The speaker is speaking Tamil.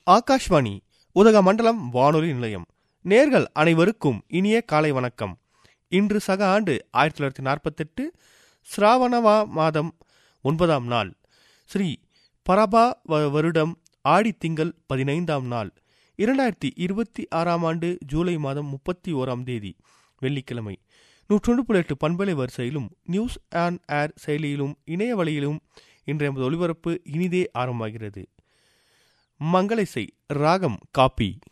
ஆகாஷ்வாணி உதகமண்டலம் வானொலி நிலையம் நேர்கள் அனைவருக்கும் இனிய காலை வணக்கம் இன்று சக ஆண்டு ஆயிரத்தி தொள்ளாயிரத்தி நாற்பத்தெட்டு ஸ்ராவணவா மாதம் ஒன்பதாம் நாள் ஸ்ரீ பரபா வ- வருடம் ஆடி திங்கள் பதினைந்தாம் நாள் இரண்டாயிரத்தி இருபத்தி ஆறாம் ஆண்டு ஜூலை மாதம் முப்பத்தி ஓராம் தேதி வெள்ளிக்கிழமை நூற்றொன்று புள்ளி எட்டு பண்பலை வரிசையிலும் நியூஸ் ஆன் ஏர் செயலியிலும் இணைய வழியிலும் இன்றைய நமது ஒளிபரப்பு இனிதே ஆரம்பமாகிறது மங்கள இசை ராகம் காப்பி